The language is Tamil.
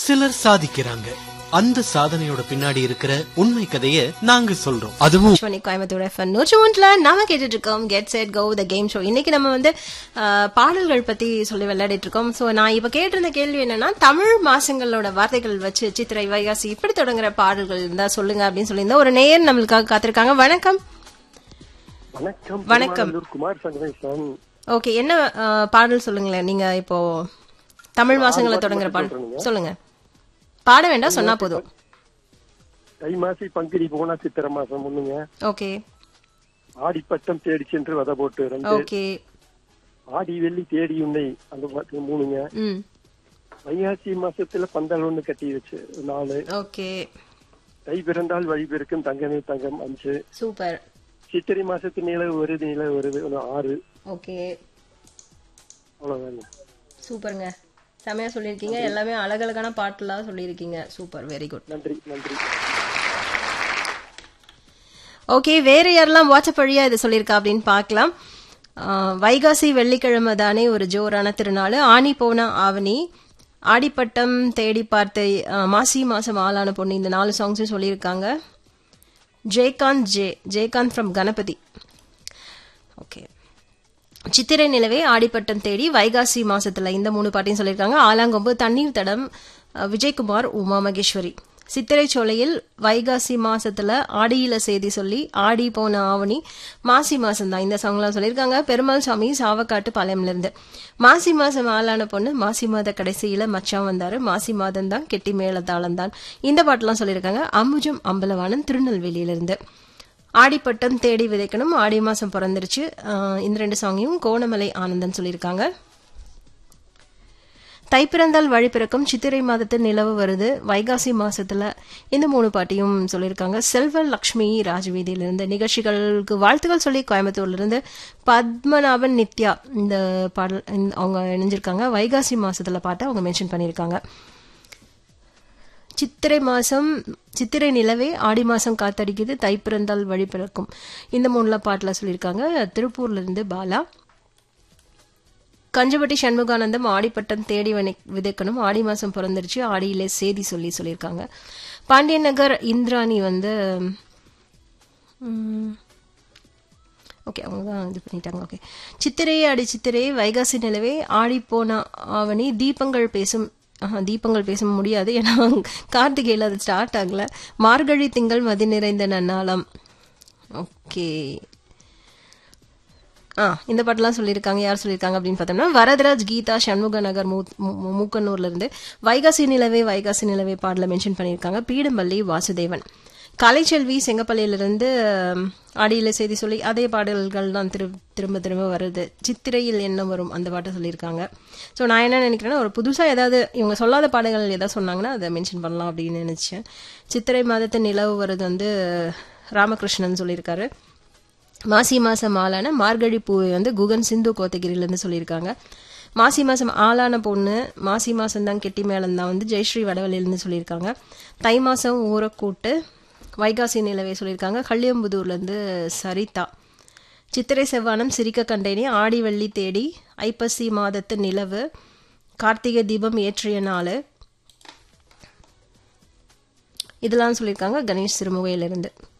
சிலர் சாதிக்கிறாங்க அந்த சாதனையோட பின்னாடி இருக்கிற உண்மை கதைய நாங்க சொல்றோம் அதுவும் ஆகாஷ்வாணி கோயம்புத்தூர் எஃப்எம் நூற்றி ஒன்றில் நாம கேட்டுட்டு இருக்கோம் get set go the game show இன்னைக்கு நம்ம வந்து அஹ், பாடல்கள் பத்தி சொல்லி விளையாடிட்டு இருக்கோம் சோ நான் இப்ப கேட்டிருந்த கேள்வி என்னன்னா தமிழ் மாசங்களோட வார்த்தைகள் வச்சு சித்திரை வைகாசி இப்படி தொடங்குற பாடல்கள் இருந்தா சொல்லுங்க அப்படின்னு சொல்லியிருந்தா ஒரு நேயர் நம்மளுக்காக காத்திருக்காங்க வணக்கம் வணக்கம் வணக்கம். பெருமாநல்லூர் குமார் சங்கரேசன் ஓகே என்ன அஹ், பாடல் சொல்லுங்களேன் நீங்க இப்போ தமிழ் மாசங்கள தொடங்குற பாடல் சொல்லுங்க பாட வேண்டாம் சொன்னா போதும் தை மாசி பங்குனி போனா சித்திரை மாசம் ஒண்ணுங்க ஓகே ஆடிப்பட்டம் தேடி சென்று வத போட்டு ரெண்டு ஓகே ஆடி வெள்ளி தேடி உன்னை அந்த பாட்டு மூணுங்க ம் வைகாசி மாசத்துல பந்தல் ஒண்ணு கட்டி வச்சு நாலு ஓகே தை பிறந்தால் வழி பெருக்கும் தங்கமே தங்கம் அஞ்சு சூப்பர் சித்திரை மாசத்து நிலவு வருது நிலவு வருது ஒண்ணு ஆறு ஓகே அவ்வளவுதாங்க சூப்பருங்க செமையா சொல்லியிருக்கீங்க எல்லாமே அழகழகான பாட்டுலாம் சொல்லியிருக்கீங்க சூப்பர் வெரி குட் நன்றி நன்றி ஓகே வேற யாரெல்லாம் வாட்ஸ்அப் வழியா இது சொல்லியிருக்கா அப்படின்னு பார்க்கலாம் ஆஹ், வைகாசி வெள்ளிக்கிழமை தானே ஒரு ஜோரான திருநாள் ஆணி போன ஆவணி ஆடிப்பட்டம் தேடி பார்த்த ஆஹ், மாசி மாசம் ஆளான பொண்ணு இந்த நாலு சாங்ஸும் சொல்லியிருக்காங்க Jayakanth J Jayakanth from Ganapathi okay சித்திரை நிலவே ஆடிப்பட்டம் தேடி வைகாசி மாசத்துல இந்த மூணு பாட்டையும் சொல்லியிருக்காங்க ஆலாங்கொம்பு தண்ணீர் தடம் அஹ், விஜயகுமார் உமா மகேஸ்வரி சித்திரை சோலையில் வைகாசி மாசத்துல ஆடியில செய்தி சொல்லி ஆடி போன ஆவணி மாசி மாசம் தான் இந்த சாங்லாம் சொல்லியிருக்காங்க பெருமாள் சாமி சாவக்காட்டு பாளையம்ல இருந்து மாசி மாசம் ஆளான பொண்ணு மாசி மாத கடைசியில மச்சான் வந்தாரு மாசி மாதம் தான் கெட்டி மேல தாளம் தான் இந்த பாட்டெல்லாம் சொல்லியிருக்காங்க அம்புஜம் அம்பலவாணன் திருநெல்வேலியில இருந்து ஆடிப்பட்டம் தேடி விதைக்கணும் ஆடி மாசம் பிறந்துருச்சு ஆஹ் இந்த ரெண்டு சாங்கையும் கோணமலை ஆனந்தன் சொல்லியிருக்காங்க தை பிறந்தால் வழி பிறக்கும் சித்திரை மாதத்து நிலவு வருது வைகாசி மாசத்துல இந்த மூணு பாட்டையும் சொல்லியிருக்காங்க செல்வ லக்ஷ்மி ராஜவீதியில இருந்து நிகழ்ச்சிகளுக்கு வாழ்த்துக்கள் சொல்லி கோயம்புத்தூர்ல இருந்து பத்மநாபன் நித்யா இந்த பாடல் இந்த- அவங்க இணைஞ்சிருக்காங்க வைகாசி மாசத்துல பாட்டை அவங்க மென்ஷன் பண்ணியிருக்காங்க சித்திரை மாசம் சித்திரை நிலவே ஆடி மாசம் காத்தடிக்குது தை பிறந்தால் வழி பிறக்கும் இந்த மூணுல பாட்டுல சொல்லியிருக்காங்க திருப்பூர்ல இருந்து பாலா கஞ்சப்பட்டி சண்முகானந்தம் ஆடிப்பட்டம் தேடி வனை விதைக்கணும் ஆடி மாசம் பிறந்துருச்சு ஆடியிலே சேதி சொல்லி சொல்லியிருக்காங்க பாண்டியன் நகர் இந்திராணி வந்து ஓகே அவங்க தான் இது பண்ணிட்டாங்க ஓகே சித்திரையே அடி சித்திரையே வைகாசி நிலவே ஆடி போன ஆவணி தீபங்கள் பேசும் ஆஹா, தீபங்கள் பேச முடியாது ஏன்னா கார்த்திகையில் அது ஸ்டார்ட் ஆகல மார்கழி திங்கள் மதி நிறைந்த நன்னாளாம் ஓகே ஆ இந்த பாட்டெல்லாம் சொல்லியிருக்காங்க யார் சொல்லியிருக்காங்க அப்படின்னு பார்த்தோம்னா வரதராஜ் கீதா சண்முக நகர் மூ- மூ- மூக்கனூர்ல இருந்து வைகாசி நிலவே வைகாசி நிலவே பாடல மென்ஷன் பண்ணியிருக்காங்க பீடம்பள்ளி வாசுதேவன் கலைச்செல்வி செங்கப்பள்ளியிலிருந்து ஆம், ஆடியில செய்தி சொல்லி அதே பாடல்கள் தான் திரு திரும்ப திரும்ப வருது சித்திரையில் என்ன வரும் அந்த பாட்டை சொல்லியிருக்காங்க ஸோ நான் என்ன நினைக்கிறேன்னா ஒரு புதுசாக ஏதாவது இவங்க சொல்லாத பாடல்கள் ஏதாவது சொன்னாங்கன்னா அதை மென்ஷன் பண்ணலாம் அப்படின்னு நினைச்சேன் சித்திரை மாதத்து நிலவு வருது வந்து ராமகிருஷ்ணன் சொல்லியிருக்காரு மாசி மாசம் ஆளான மார்கழி பூவை வந்து குகன் சிந்து கோத்தகிரிலேருந்து சொல்லியிருக்காங்க மாசி மாசம் ஆளான பொண்ணு மாசி மாசம் தான் கெட்டி மேளம் தான் வந்து ஜெயஸ்ரீ வடவழியிலேருந்து சொல்லியிருக்காங்க தை மாசம் ஊறக்கூட்டு வைகாசி நிலவே சொல்லியிருக்காங்க கள்ளியம்புதூர்லேருந்து சரிதா சித்திரை செவ்வானம் சிரிக்க கண்டேனே ஆடி வெள்ளி தேடி ஐப்பசி மாதத்து நிலவு கார்த்திகை தீபம் ஏற்றிய நாள் இதெல்லாம் சொல்லியிருக்காங்க கணேஷ் சிறுமுகையிலிருந்து